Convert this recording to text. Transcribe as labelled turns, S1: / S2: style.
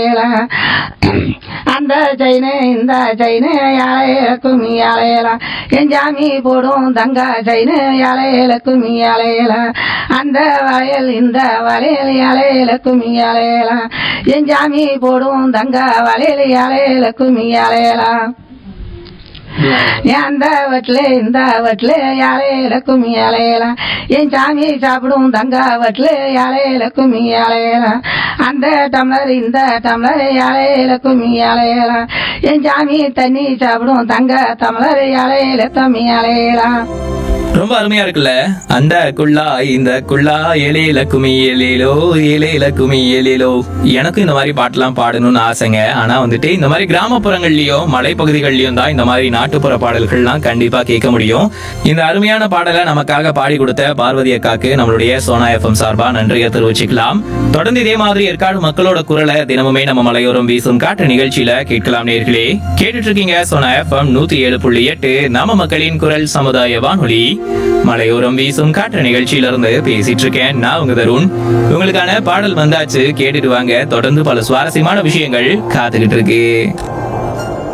S1: அந்த செயினு இந்த செயினு யாழையில கும்மி யாழையலாம் என் ஜாமி போடும் தங்கா செயினு யாழையில கும்மி யாழையலாம் அந்த வளையல் இந்த வளையல் யாழையில கும்மி யாழையலாம் என் ஜாமி போடும் தங்கா வளையல் யாழையில கும்மி யாழையலாம் அந்த வட்டில் இந்த வட்டில் யாழையில கும்மி அலையலாம் என் சாமி சாப்பிடும் தங்க வட்டில் யாழையில கும்மி அலையலாம் அந்த டம்ளர் இந்த டம்ளர் யாழையில கும்மி அலையலாம் என் சாமி தண்ணி சாப்பிடும் தங்க டம்ளர் யாழையில தம்மி அலையலாம்
S2: ரொம்ப அருமையா இருக்குல்ல அந்த குள்ளா இந்த குள்ளா ஏலேல குமி ஏலேலோ ஏலேல குமி ஏலேலோ எனக்கும் இந்த மாதிரி பாட்டெல்லாம் பாடணும்னு ஆசைங்க ஆனா வந்துட்டு இந்த மாதிரி கிராமப்புறங்கள்லயும் மலைப்பகுதிகள்லயும் தான் இந்த மாதிரி நாட்டுப்புற பாடல்கள்லாம் கண்டிப்பா கேட்க முடியும் இந்த அருமையான பாடலை நமக்காக பாடி கொடுத்த பார்வதி அக்காக்கு நம்மளுடைய சோனா எஃப்எம் சார்பா நன்றியை தெரிவிச்சுக்கலாம் தொடர்ந்து இதே மாதிரி ஏற்காடு மக்களோட குரலை தினமுமே நம்ம மலையோரம் வீசும் காட்டு நிகழ்ச்சியில கேட்கலாம் நேர்களே கேட்டுட்டு இருக்கீங்க சோனா எஃப்எம் நூத்தி ஏழு புள்ளி எட்டு நம்ம மக்களின் குரல் சமுதாய வானொலி மலையோரம் வீசும் காற்று நிகழ்ச்சியில இருந்து பேசிட்டு இருக்கேன் நான் உங்க தருண் உங்களுக்கான பாடல் வந்தாச்சு கேட்டுட்டு வாங்க தொடர்ந்து பல சுவாரஸ்யமான விஷயங்கள் காத்துக்கிட்டு இருக்கு